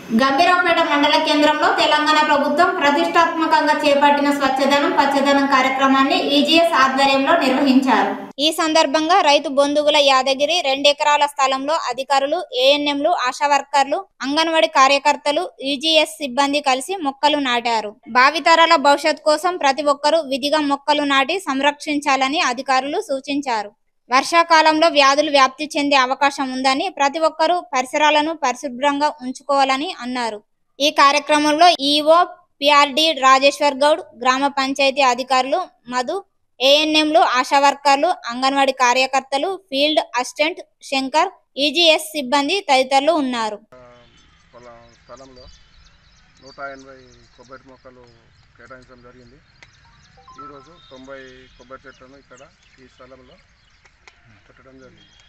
గంభీరావుపేట మండల కేంద్రంలో తెలంగాణ ప్రభుత్వం ప్రతిష్టాత్మకంగా చేపట్టిన స్వచ్ఛదనం పచ్చదనం కార్యక్రమాన్ని ఈజీఎస్ ఆధ్వర్యంలో నిర్వహించారు ఈ సందర్భంగా రైతు బొందుగుల యాదగిరి రెండెకరాల స్థలంలో అధికారులు ఏఎన్ఎంలు ఆశా వర్కర్లు అంగన్వాడీ కార్యకర్తలు ఈజీఎస్ సిబ్బంది కలిసి మొక్కలు నాటారు భావితరాల భవిష్యత్ కోసం ప్రతి ఒక్కరూ విధిగా మొక్కలు నాటి సంరక్షించాలని అధికారులు సూచించారు వర్షాకాలంలో వ్యాధులు వ్యాప్తి చెందే అవకాశం ఉందని ప్రతి ఒక్కరూ పరిసరాలను పరిశుభ్రంగా ఉంచుకోవాలని అన్నారు ఈ కార్యక్రమంలో ఈఓ పిఆర్డి రాజేశ్వర్ గౌడ్ గ్రామ పంచాయతీ అధికారులు మధు ఏఎన్ఎంలు ఆశా వర్కర్లు అంగన్వాడీ కార్యకర్తలు ఫీల్డ్ అసిస్టెంట్ శంకర్ ఈజీఎస్ సిబ్బంది తదితరులు ఉన్నారు పొల స్థలంలో నూట ఎనభై కొబ్బరి మొక్కలు కేటాయించడం జరిగింది ఈరోజు తొంభై కొబ్బరి చెట్లను ఇక్కడ ఈ స్థలంలో పెట్టడం జరిగింది